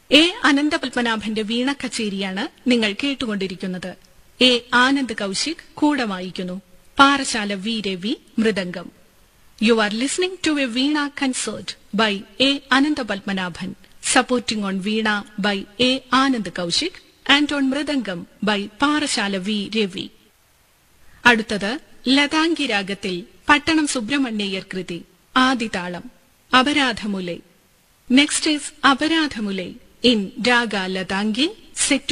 A അനന്തപത്മനാഭന്റെ വീണ കച്ചേരിയാണ് നിങ്ങൾ കേട്ടുകൊണ്ടിരിക്കുന്നത് A Anand Kaushik കൂടെ വായിക്കുന്നു Parassala V Ravi mridangam you are listening to a veena concert by A Ananthapadmanabhan supporting on veena by A Anand Kaushik and on mridangam by Parassala V Ravi അടുത്തത് ലതാംഗി രാഗത്തിൽ പട്ടണം സുബ്രഹ്മണ്യയ്യർ കൃതി ആദിതാളം Aparadhamulai next is Aparadhamulai in raga Latangi set